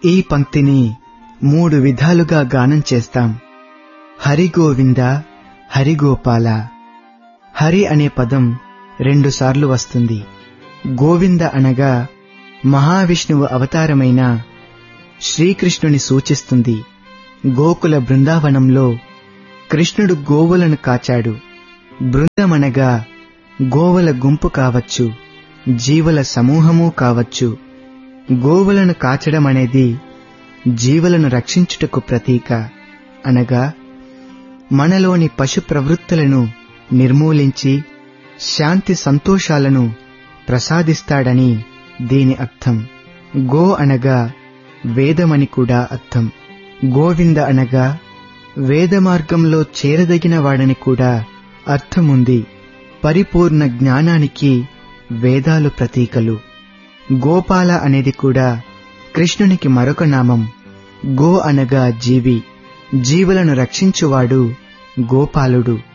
ఈ పంక్తిని మూడు విధాలుగా గానం చేస్తాం హరి గోవింద హరి గోపాల హరి అనే పదం రెండుసార్లు వస్తుంది గోవింద అనగా మహావిష్ణువు అవతారమైన శ్రీకృష్ణుని సూచిస్తుంది గోకుల బృందావనంలో కృష్ణుడు గోవులను కాచాడు బృందమనగా గోవుల గుంపు కావచ్చు జీవుల సమూహము కావచ్చు గోవులను కాచడం అనేది జీవులను రక్షించుటకు ప్రతీక అనగా మనలోని పశు ప్రవృత్తులను నిర్మూలించి శాంతి సంతోషాలను ప్రసాదిస్తాడని దీని అర్థం గో అనగా వేదమని కూడా అర్థం గోవింద అనగా వేద మార్గంలో చేరదగిన వాడని కూడా అర్థముంది పరిపూర్ణ జ్ఞానానికి వేదాలు ప్రతీకలు గోపాల అనేది కూడా కృష్ణునికి మరొక నామం గో అనగా జీవి జీవులను రక్షించువాడు గోపాలుడు